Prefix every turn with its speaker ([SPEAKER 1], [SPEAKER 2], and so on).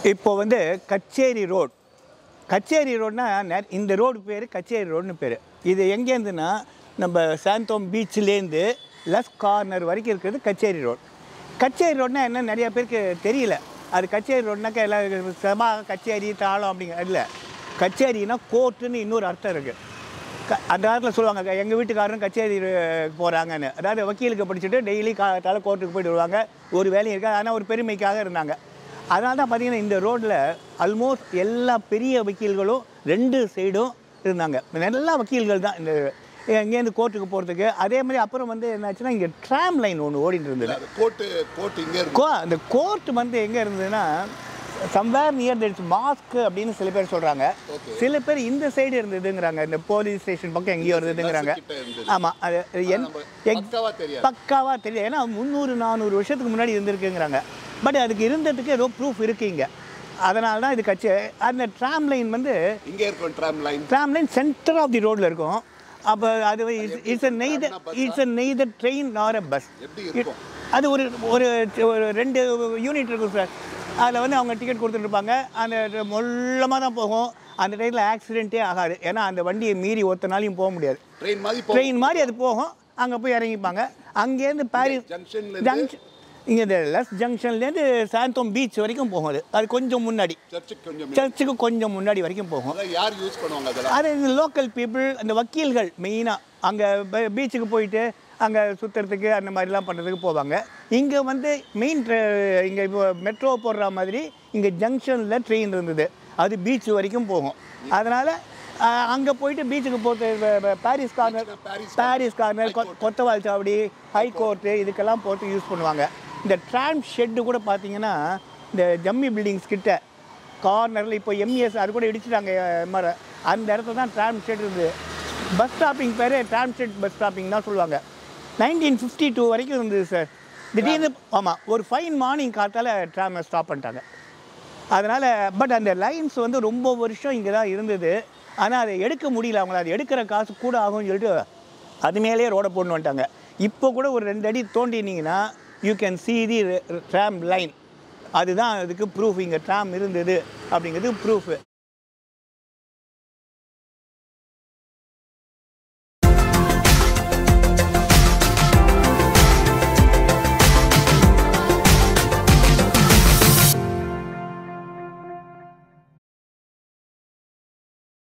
[SPEAKER 1] இப்போ வந்து கச்சேரி ரோட் கச்சேரி ரோட்னா நெ- இந்த ரோடு பேர் கச்சேரி ரோடுன்னு பேர் இது எங்கேருந்துன்னா நம்ம சாந்தோம் பீச்லேருந்து லெஃப்ட் கார்னர் வரைக்கும் இருக்கிறது கச்சேரி ரோட் கச்சேரி ரோட்னா என்ன நிறைய பேருக்கு தெரியல அது கச்சேரி ரோட்னாக்கா எல்லாம் சபா கச்சேரி தாளம் அப்படிங்கிற இல்லை கச்சேரினா கோர்ட்டுன்னு இன்னொரு அர்த்தம் இருக்குது க அந்த காலத்தில் சொல்லுவாங்க எங்கள் வீட்டுக்காரரும் கச்சேரி போகிறாங்கன்னு அதாவது வக்கீலுக்கு படிச்சுட்டு டெய்லி காலத்தால் கோர்ட்டுக்கு போயிட்டு வருவாங்க ஒரு வேலையும் இருக்காது ஆனால் ஒரு பெருமைக்காக இருந்தாங்க அதனால தான் பார்த்தீங்கன்னா இந்த ரோட்டில் ஆல்மோஸ்ட் எல்லா பெரிய வக்கீல்களும் ரெண்டு சைடும் இருந்தாங்க எல்லா வக்கீல்கள் தான் இந்த இங்கேருந்து கோர்ட்டுக்கு போகிறதுக்கு அதே மாதிரி அப்புறம் வந்து என்னாச்சுன்னா இங்கே ட்ராம் லைன் ஒன்று ஓடிட்டு இருந்தது
[SPEAKER 2] அது கோட்டு கோட்டு இங்கே இருக்கு
[SPEAKER 1] கோ அந்த கோர்ட் வந்து எங்கே இருந்ததுன்னா சம்வேர் நியர் திட்ஸ் மாஸ்க் அப்படின்னு சில பேர் சொல்கிறாங்க
[SPEAKER 2] Okay.
[SPEAKER 1] சில பேர் இந்த சைடு இருந்ததுங்கிறாங்க இந்த போலீஸ் ஸ்டேஷன் பக்கம் எங்கேயோ இருந்ததுங்கிறாங்க
[SPEAKER 2] கிட்ட இருந்தது.
[SPEAKER 1] ஆமாம் அது என்
[SPEAKER 2] நம்ம
[SPEAKER 1] எக்-
[SPEAKER 2] பக்காவா தெரியாது.
[SPEAKER 1] பக்காவா தெரியும் ஏன்னா முந்நூறு நானூறு வருஷத்துக்கு முன்னாடி இருந்திருக்குங்கிறாங்க பட் அதுக்கு இருந்ததுக்கு ஏதோ ப்ரூஃப் இருக்குங்க அதனால தான் இது கட்சி அந்த ட்ராம் லைன் வந்து
[SPEAKER 2] இங்க இருக்கும் tram line
[SPEAKER 1] tram line centre of the ரோட்டில் இருக்கும் அப்போ அது it's a neither it's a neither train nor a bus
[SPEAKER 2] எப்படி இருக்கும்
[SPEAKER 1] அது ஒரு ஒரு ஒரு ரெண்டு யூனிட் இருக்கும் சார் அதில் வந்து அவங்க டிக்கெட் கொடுத்துட்டு இருப்பாங்க அந்த மொல்லமாக தான் போகும் அந்த டைமில் ஆக்சிடென்ட்டே ஆகாது ஏன்னா அந்த வண்டியை மீறி ஒருத்தனாலையும் போக முடியாது
[SPEAKER 2] ட்ரெயின் மாதிரி போ
[SPEAKER 1] ட்ரெயின் மாதிரி அது போகும் அங்கே போய் இறங்கிப்பாங்க அங்கேருந்து பாரிஸ்
[SPEAKER 2] ஜங்ஷன்ல இருந்து
[SPEAKER 1] ஜங்ஷன் இங்கே இந்த லஸ் ஜங்ஷன்லேருந்து சாந்தோம் பீச் வரைக்கும் போகும் அது அது கொஞ்சம் முன்னாடி
[SPEAKER 2] சர்ச்சுக்கு கொஞ்சம்
[SPEAKER 1] சர்ச்சுக்கு கொஞ்சம் முன்னாடி வரைக்கும் போகும்
[SPEAKER 2] அதான் யார் யூஸ் பண்ணுவாங்க அதெல்லாம்
[SPEAKER 1] அது இந்த லோக்கல் பீப்புள் அந்த வக்கீல்கள் மெயினாக அங்கே பீச்சுக்கு போயிட்டு அங்கே சுற்றுறதுக்கு அந்த மாதிரிலாம் பண்ணுறதுக்கு போவாங்க இங்கே வந்து மெயின் இங்கே இப்போ மெட்ரோ போடுற மாதிரி இங்கே ஜங்ஷனில் ட்ரெயின் இருந்தது அது பீச் வரைக்கும் போகும் அதனால் அங்கே போயிட்டு பீச்சுக்கு போகிறது Parry's corner
[SPEAKER 2] Parry's
[SPEAKER 1] Parry's corner கொ- கொத்தவால் சாவடி ஹை கோர்ட்டு இதுக்கெல்லாம் போட்டு யூஸ் பண்ணுவாங்க இந்த ட்ராம் ஷெட்டு கூட பார்த்தீங்கன்னா இந்த ஜம்மி பில்டிங்ஸ் கிட்ட கார்னரில் இப்போ எம்இஎஸ் அது கூட இடிச்சிட்டாங்க எம்ஆர் அந்த இடத்துல தான் ட்ராம் ஷெட் இருந்தது பஸ் ஸ்டாப்பிங் பேர் ட்ராம் ஷெட் பஸ் ஸ்டாப்பிங் தான் சொல்லுவாங்க நைன்டீன் ஃபிஃப்டி டூ வரைக்கும் இருந்தது சார் திடீர்னு ஆமாம் ஒரு ஃபைன் மார்னிங் காத்தால் ட்ராமை ஸ்டாப் பண்ணிட்டாங்க அதனால் பட் அந்த லைன்ஸ் வந்து ரொம்ப வருஷம் இங்கே தான் இருந்தது ஆனால் அதை எடுக்க முடியல அவங்கள அதை எடுக்கிற காசு கூட ஆகும்னு சொல்லிட்டு அது மேலேயே ரோடை போடணும் வந்துட்டாங்க இப்போ கூட ஒரு ரெண்டு அடி தோண்டினீங்கன்னா you can see the tram line அதுதான் அதுக்கு ப்ரூஃப் இங்கே ட்ராம் இருந்தது அப்படிங்கிறது ப்ரூஃபு